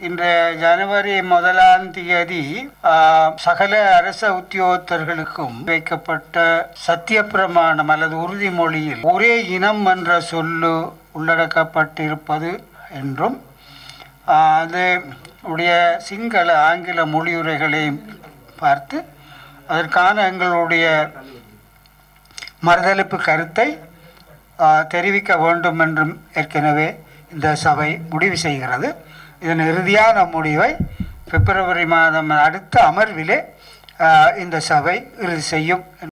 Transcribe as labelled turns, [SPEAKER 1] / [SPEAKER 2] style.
[SPEAKER 1] இன்று ஜனவரி முதலாம் தேதி ஆ, சகல அரச உத்தியோகத்தர்களுக்கும் வைக்கப்பட்ட சத்திய பிரமாணம் அல்லது உறுதிமொழியில் ஒரே இனம் என்ற சொல்லு உள்ளடக்கப்பட்டிருப்பது என்றும் ஆ, அது உடைய சிங்கள ஆங்கில மொழியுரைகளையும் பார்த்து அதற்கான எங்களுடைய மறுதளிப்பு கருத்தை ஆ, தெரிவிக்க வேண்டும் என்றும் ஏற்கனவே இந்த சபை முடிவு செய்கிறது இதன் இறுதியான முடிவை பிப்ரவரி மாதம் அடுத்த அமர்விலே ஆ, இந்த சபை இறுதி செய்யும்